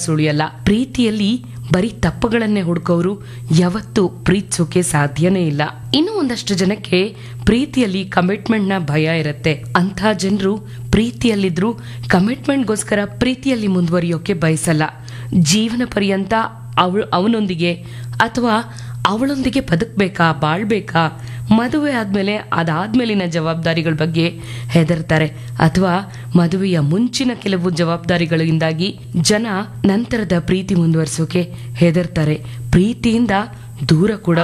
ಸುಳಿಯಲ್ಲ ಪ್ರೀತಿಯಲ್ಲಿ ಬರೀ ತಪ್ಪುಗಳನ್ನೇ ಹುಡುಕೋರು ಯಾವತ್ತೂ ಪ್ರೀತಿಸೋಕೆ ಸಾಧ್ಯನೇ ಇಲ್ಲ ಇನ್ನು ಒಂದಷ್ಟು ಜನಕ್ಕೆ ಪ್ರೀತಿಯಲ್ಲಿ ಕಮಿಟ್ಮೆಂಟ್ ನ ಭಯ ಇರುತ್ತೆ ಅಂಥ ಜನರು ಪ್ರೀತಿಯಲ್ಲಿದ್ರು ಕಮಿಟ್ಮೆಂಟ್ಗೋಸ್ಕರ ಪ್ರೀತಿಯಲ್ಲಿ ಮುಂದುವರಿಯೋಕೆ ಬಯಸಲ್ಲ ಜೀವನ ಪರ್ಯಂತ ಅವಳು ಅವನೊಂದಿಗೆ ಅಥವಾ ಅವಳೊಂದಿಗೆ ಬದುಕಬೇಕಾ ಬಾಳ್ಬೇಕಾ ಮದುವೆ ಆದ್ಮೇಲೆ ಅದಾದ್ಮೇಲಿನ ಜವಾಬ್ದಾರಿಗಳ ಬಗ್ಗೆ ಹೆದರ್ತಾರೆ ಅಥವಾ ಮದುವೆಯ ಮುಂಚಿನ ಕೆಲವು ಜವಾಬ್ದಾರಿಗಳಿಂದಾಗಿ ಜನ ನಂತರದ ಪ್ರೀತಿ ಮುಂದುವರಿಸೋಕೆ ಹೆದರ್ತಾರೆ ಪ್ರೀತಿಯಿಂದ ದೂರ ಕೂಡ